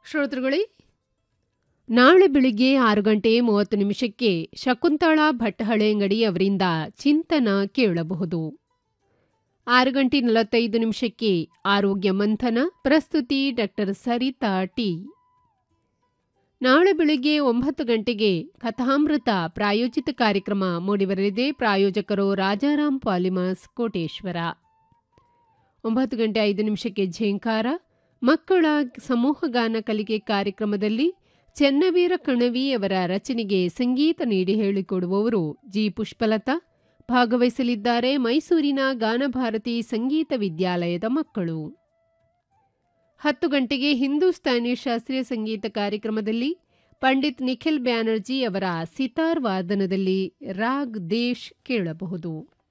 ಶ್ರೋತೃಗಳೇ ನಾಳೆ ಬೆಳಿಗ್ಗೆ ಆರು ಗಂಟೆ ಮೂವತ್ತು ನಿಮಿಷಕ್ಕೆ ಶಕುಂತಳಾ ಭಟ್ಟಹಳೆಂಗಡಿ ಅವರಿಂದ ಚಿಂತನ ಕೇಳಬಹುದು ಆರು ಗಂಟೆ ನಲವತ್ತೈದು ನಿಮಿಷಕ್ಕೆ ಆರೋಗ್ಯ ಮಂಥನ ಪ್ರಸ್ತುತಿ ಡಾಕ್ಟರ್ ಸರಿತಾ ಟಿ ನಾಳೆ ಬೆಳಿಗ್ಗೆ ಒಂಬತ್ತು ಗಂಟೆಗೆ ಕಥಾಮೃತ ಪ್ರಾಯೋಜಿತ ಕಾರ್ಯಕ್ರಮ ಮೂಡಿಬರಲಿದೆ ಪ್ರಾಯೋಜಕರು ರಾಜಾರಾಮ್ ಪಾಲಿಮರ್ಸ್ ಕೋಟೇಶ್ವರ ಒಂಬತ್ತು ಗಂಟೆ ಐದು ನಿಮಿಷಕ್ಕೆ ಝೇಂಕಾರ ಮಕ್ಕಳ ಸಮೂಹಗಾನ ಕಲಿಕೆ ಕಾರ್ಯಕ್ರಮದಲ್ಲಿ ಚೆನ್ನವೀರ ಕಣವಿ ಅವರ ರಚನೆಗೆ ಸಂಗೀತ ನೀಡಿ ಹೇಳಿಕೊಡುವವರು ಜಿ ಪುಷ್ಪಲತಾ ಭಾಗವಹಿಸಲಿದ್ದಾರೆ ಮೈಸೂರಿನ ಗಾನಭಾರತಿ ಸಂಗೀತ ವಿದ್ಯಾಲಯದ ಮಕ್ಕಳು ಹತ್ತು ಗಂಟೆಗೆ ಹಿಂದೂಸ್ತಾನಿ ಶಾಸ್ತ್ರೀಯ ಸಂಗೀತ ಕಾರ್ಯಕ್ರಮದಲ್ಲಿ ಪಂಡಿತ್ ನಿಖಿಲ್ ಬ್ಯಾನರ್ಜಿ ಅವರ ಸಿತಾರ್ ವಾದನದಲ್ಲಿ ರಾಗ್ ದೇಶ್ ಕೇಳಬಹುದು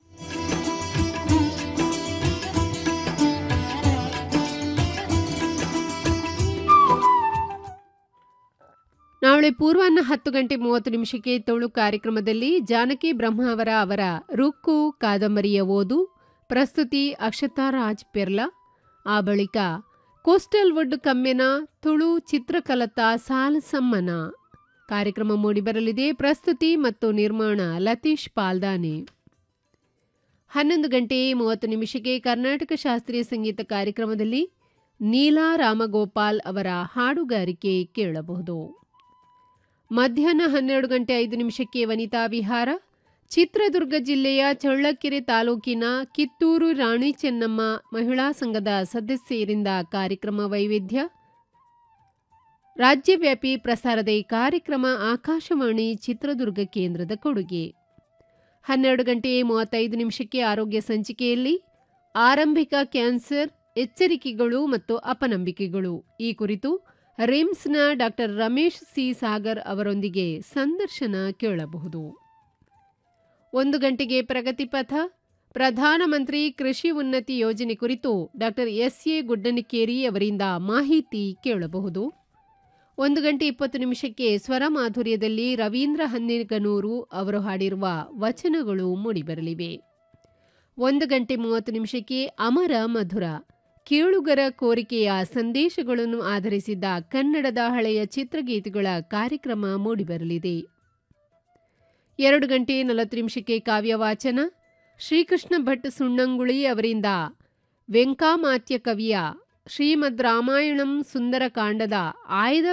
ನಾಳೆ ಪೂರ್ವಾಹ್ನ ಹತ್ತು ಗಂಟೆ ಮೂವತ್ತು ನಿಮಿಷಕ್ಕೆ ತೊಳು ಕಾರ್ಯಕ್ರಮದಲ್ಲಿ ಜಾನಕಿ ಬ್ರಹ್ಮಾವರ ಅವರ ರುಕ್ಕು ಕಾದಂಬರಿಯ ಓದು ಪ್ರಸ್ತುತಿ ಅಕ್ಷತಾ ರಾಜ್ ಪೆರ್ಲಾ ಆ ಬಳಿಕ ಕೋಸ್ಟಲ್ ವುಡ್ ಕಮ್ಮೆನ ತುಳು ಚಿತ್ರಕಲತಾ ಸಾಲ್ ಸಮ್ಮನ ಕಾರ್ಯಕ್ರಮ ಮೂಡಿಬರಲಿದೆ ಪ್ರಸ್ತುತಿ ಮತ್ತು ನಿರ್ಮಾಣ ಲತೀಶ್ ಪಾಲ್ದಾನೆ ಹನ್ನೊಂದು ಗಂಟೆ ಮೂವತ್ತು ನಿಮಿಷಕ್ಕೆ ಕರ್ನಾಟಕ ಶಾಸ್ತ್ರೀಯ ಸಂಗೀತ ಕಾರ್ಯಕ್ರಮದಲ್ಲಿ ನೀಲಾ ರಾಮಗೋಪಾಲ್ ಅವರ ಹಾಡುಗಾರಿಕೆ ಕೇಳಬಹುದು ಮಧ್ಯಾಹ್ನ ಹನ್ನೆರಡು ಗಂಟೆ ಐದು ನಿಮಿಷಕ್ಕೆ ವನಿತಾ ವಿಹಾರ ಚಿತ್ರದುರ್ಗ ಜಿಲ್ಲೆಯ ಚಳ್ಳಕೆರೆ ತಾಲೂಕಿನ ಕಿತ್ತೂರು ರಾಣಿ ಚೆನ್ನಮ್ಮ ಮಹಿಳಾ ಸಂಘದ ಸದಸ್ಯರಿಂದ ಕಾರ್ಯಕ್ರಮ ವೈವಿಧ್ಯ ರಾಜ್ಯವ್ಯಾಪಿ ಪ್ರಸಾರದ ಈ ಕಾರ್ಯಕ್ರಮ ಆಕಾಶವಾಣಿ ಚಿತ್ರದುರ್ಗ ಕೇಂದ್ರದ ಕೊಡುಗೆ ಹನ್ನೆರಡು ಗಂಟೆ ಮೂವತ್ತೈದು ನಿಮಿಷಕ್ಕೆ ಆರೋಗ್ಯ ಸಂಚಿಕೆಯಲ್ಲಿ ಆರಂಭಿಕ ಕ್ಯಾನ್ಸರ್ ಎಚ್ಚರಿಕೆಗಳು ಮತ್ತು ಅಪನಂಬಿಕೆಗಳು ಈ ಕುರಿತು ರಿಮ್ಸ್ನ ಡಾಕ್ಟರ್ ರಮೇಶ್ ಸಿ ಸಾಗರ್ ಅವರೊಂದಿಗೆ ಸಂದರ್ಶನ ಕೇಳಬಹುದು ಒಂದು ಗಂಟೆಗೆ ಪ್ರಗತಿಪಥ ಪ್ರಧಾನಮಂತ್ರಿ ಕೃಷಿ ಉನ್ನತಿ ಯೋಜನೆ ಕುರಿತು ಡಾಕ್ಟರ್ ಎಸ್ ಎ ಗುಡ್ಡನಿಕೇರಿ ಅವರಿಂದ ಮಾಹಿತಿ ಕೇಳಬಹುದು ಒಂದು ಗಂಟೆ ಇಪ್ಪತ್ತು ನಿಮಿಷಕ್ಕೆ ಸ್ವರ ಮಾಧುರ್ಯದಲ್ಲಿ ರವೀಂದ್ರ ಹನ್ನಿಗನೂರು ಅವರು ಹಾಡಿರುವ ವಚನಗಳು ಮೂಡಿಬರಲಿವೆ ಒಂದು ಗಂಟೆ ಮೂವತ್ತು ನಿಮಿಷಕ್ಕೆ ಅಮರ ಮಧುರ ಕೇಳುಗರ ಕೋರಿಕೆಯ ಸಂದೇಶಗಳನ್ನು ಆಧರಿಸಿದ್ದ ಕನ್ನಡದ ಹಳೆಯ ಚಿತ್ರಗೀತೆಗಳ ಕಾರ್ಯಕ್ರಮ ಮೂಡಿಬರಲಿದೆ ಎರಡು ಗಂಟೆ ನಲವತ್ತು ನಿಮಿಷಕ್ಕೆ ಕಾವ್ಯವಾಚನ ಶ್ರೀಕೃಷ್ಣ ಭಟ್ ಸುಣ್ಣಂಗುಳಿ ಅವರಿಂದ ವೆಂಕಾಮಾತ್ಯ ಕವಿಯ ಶ್ರೀಮದ್ ರಾಮಾಯಣಂ ಸುಂದರಕಾಂಡದ ಆಯ್ದ